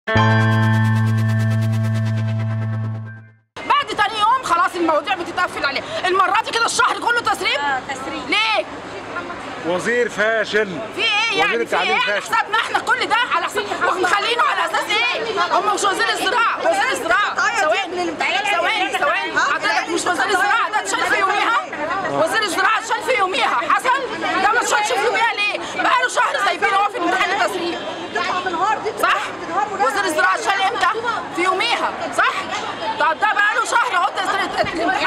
بعد تاني يوم خلاص المواضيع بتتقفل عليه المرة دي كده الشهر كله تسريب تسريب ليه وزير فاشل في ايه وزير يعني في التعليم ايه على فاشل. حسابنا احنا كل ده على حساب ومخلينه على اساس ايه هم مش وزير الزراعه وزير الزراعه ثواني ثواني ثواني حضرتك مش وزير الزراعه ده اتشال في يوميها وزير الزراعه اتشال في يوميها حصل ده ما اتشالش في يوميها ليه بقاله شهر سايبينه هو في الامتحان التسريب صح وزير الزراعه اتشال امتى في يوميها صح ده ده بقاله شهر اهو تسريب